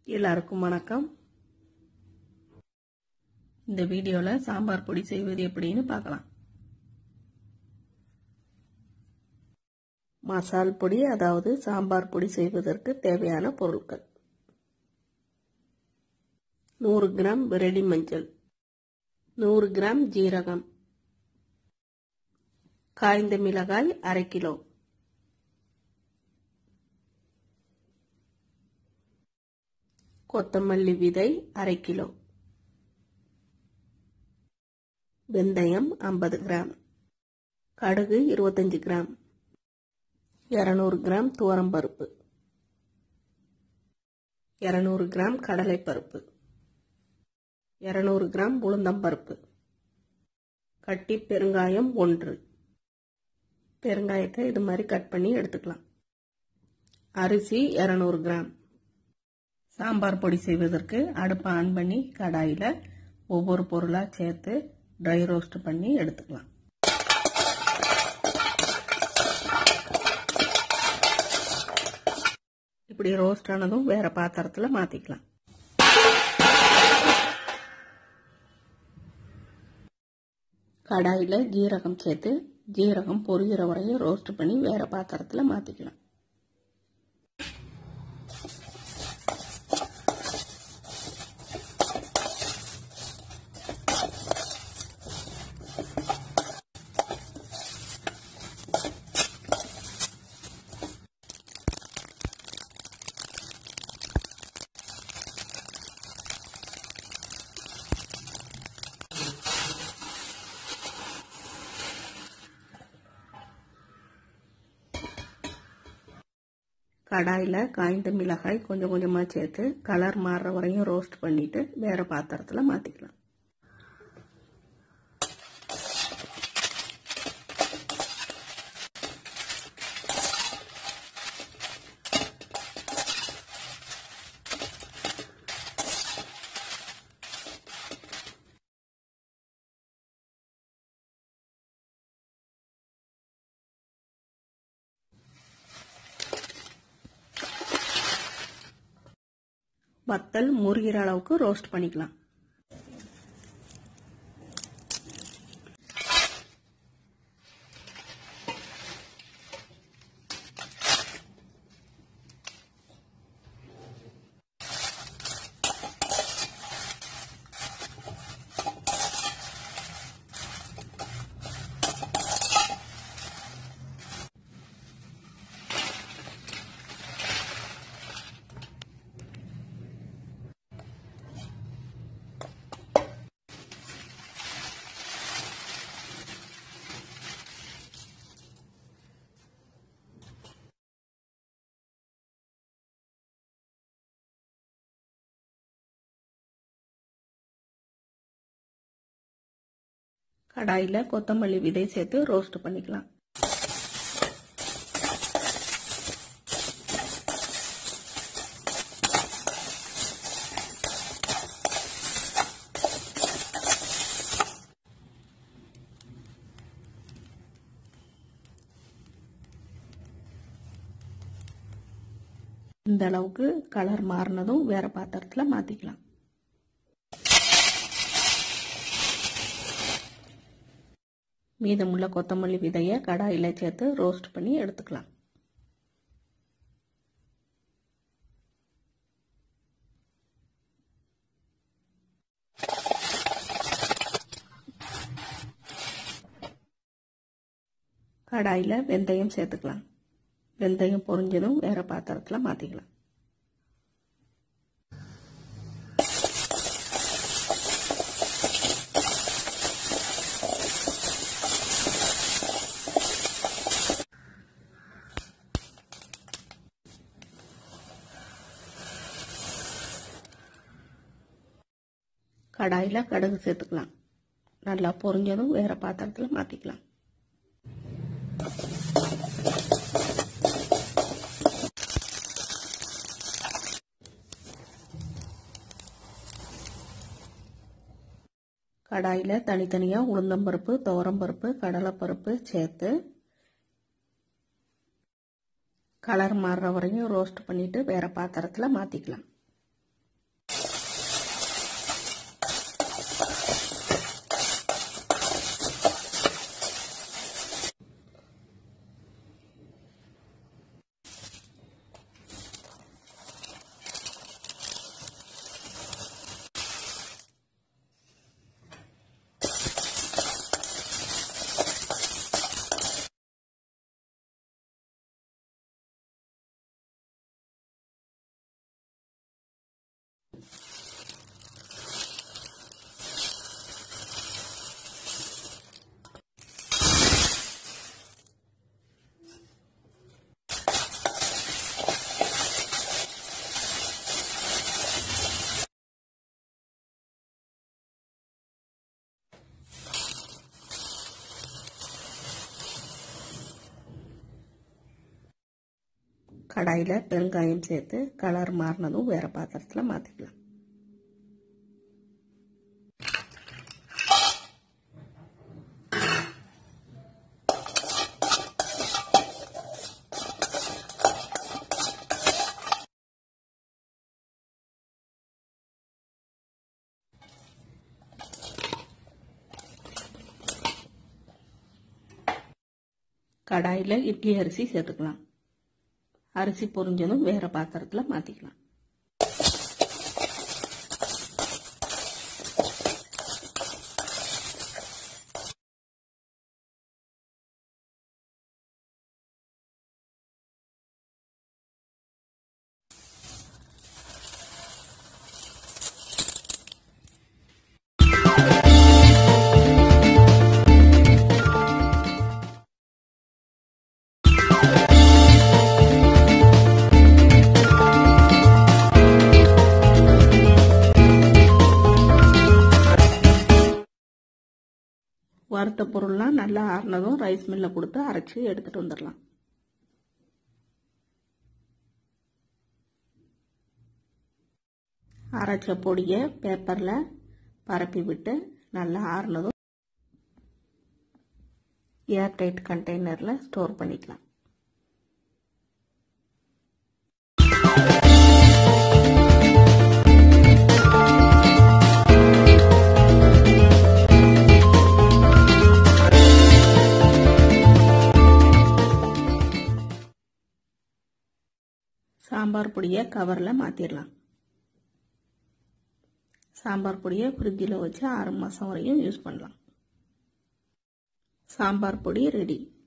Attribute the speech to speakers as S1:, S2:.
S1: எல்லாருக்கும் வணக்கம் இந்த வீடியோவில் சாம்பார் பொடி செய்வது எப்படின்னு பார்க்கலாம் மசால் பொடி அதாவது சாம்பார் பொடி செய்வதற்கு தேவையான பொருட்கள் நூறு கிராம் விரடி மஞ்சள் நூறு கிராம் ஜீரகம் காய்ந்த மிளகாய் அரை கிலோ கொத்தமல்லி விதை அரை கிலோ வெந்தயம் ஐம்பது கிராம் கடுகு இருபத்தஞ்சி கிராம் இரநூறு கிராம் துவரம்பருப்பு இரநூறு கிராம் கடலைப்பருப்பு இரநூறு கிராம் உளுந்தம்பருப்பு கட்டி பெருங்காயம் ஒன்று பெருங்காயத்தை இது மாதிரி கட் பண்ணி எடுத்துக்கலாம் அரிசி இரநூறு கிராம் சாம்பார் பொடி செய்வதற்கு அடுப்பை ஆன் பண்ணி கடாயில் ஒவ்வொரு பொருளாக சேர்த்து ட்ரை ரோஸ்ட் பண்ணி எடுத்துக்கலாம் இப்படி ரோஸ்ட் ஆனதும் வேற பாத்திரத்தில் மாற்றிக்கலாம் கடாயில் ஜீரகம் சேர்த்து ஜீரகம் பொரிகிற வரையும் ரோஸ்ட் பண்ணி வேற பாத்திரத்தில் மாற்றிக்கலாம் கடாயில் காய்ந்த மிளகாய் கொஞ்சம் கொஞ்சமாக சேர்த்து கலர் மாறுற வரையும் ரோஸ்ட் பண்ணிவிட்டு வேறு பாத்திரத்தில் மாற்றிக்கலாம் வத்தல் முறுகிற அளவுக்கு ரோஸ்ட் பண்ணிக்கலாம் கடாயில் கொத்தமல்லி விதை சேர்த்து ரோஸ்ட் பண்ணிக்கலாம் இந்த அளவுக்கு கலர் மாறினதும் வேற பாத்திரத்தில் மாற்றிக்கலாம் மீதமுள்ள கொத்தமல்லி விதையை கடாயில் சேர்த்து ரோஸ்ட் பண்ணி எடுத்துக்கலாம் கடாயில் வெந்தயம் சேர்த்துக்கலாம் வெந்தயம் பொரிஞ்சதும் வேற பாத்திரத்தில் மாற்றிக்கலாம் கடாயில் கடுகு சேர்த்துக்கலாம் நல்லா பொரிஞ்சதும் வேற பாத்திரத்தில் மாற்றிக்கலாம் கடாயில் தனித்தனியாக உளுந்தம்பருப்பு துவரம்பருப்பு கடலைப்பருப்பு சேர்த்து கலர் மாறுற வரையும் ரோஸ்ட் பண்ணிவிட்டு வேறு பாத்திரத்தில் மாற்றிக்கலாம் கடாயில் பெருங்காயம் சேர்த்து கலர் மாறினதும் வேறு பாத்திரத்தில் மாற்றிக்கலாம் கடாயில் இட்லி அரிசி சேர்த்துக்கலாம் அரிசி பொரிஞ்சதும் வேறு பாத்திரத்தில் மாற்றிக்கலாம் வறுத்த பொருள்லாம் நல்லா ஆறினதும் ரைஸ் மில்லில் கொடுத்து அரைச்சி எடுத்துகிட்டு வந்துடலாம் அரைச்ச பொடியை பேப்பரில் பரப்பி விட்டு நல்லா ஆறினதும் ஏர்டைட் கண்டெய்னரில் ஸ்டோர் பண்ணிக்கலாம் சாம்பார் பொடியை கவரில் மாற்றிடலாம் சாம்பார் பொடியை ஃப்ரிட்ஜில் வச்சு ஆறு மாதம் வரையும் யூஸ் பண்ணலாம் சாம்பார் பொடி ரெடி